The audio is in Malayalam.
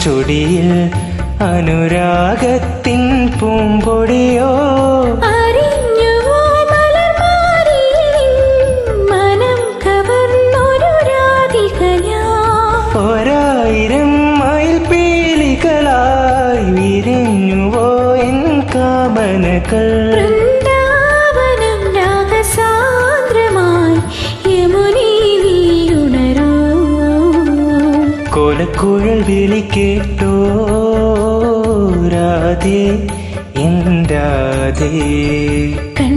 ചുടിയിൽ അനുരാഗത്തിൻ പൂമ്പൊടിയോ അറിഞ്ഞുവോ മലർമാരിയിൽ മനം കവർന്നൊരു രാധിക ഞാൻ ഒരായിരം മൈൽ പീലികളായി വിരിഞ്ഞുവോ എൻ കാമനകൾ വൃന്ദാവനം രാഗസാന്ദ്രമായി യമുനീ നീയുണരൂ കോലക്കുഴൽ വിളി കേട്ടോ രാധേ എൻ രാധേ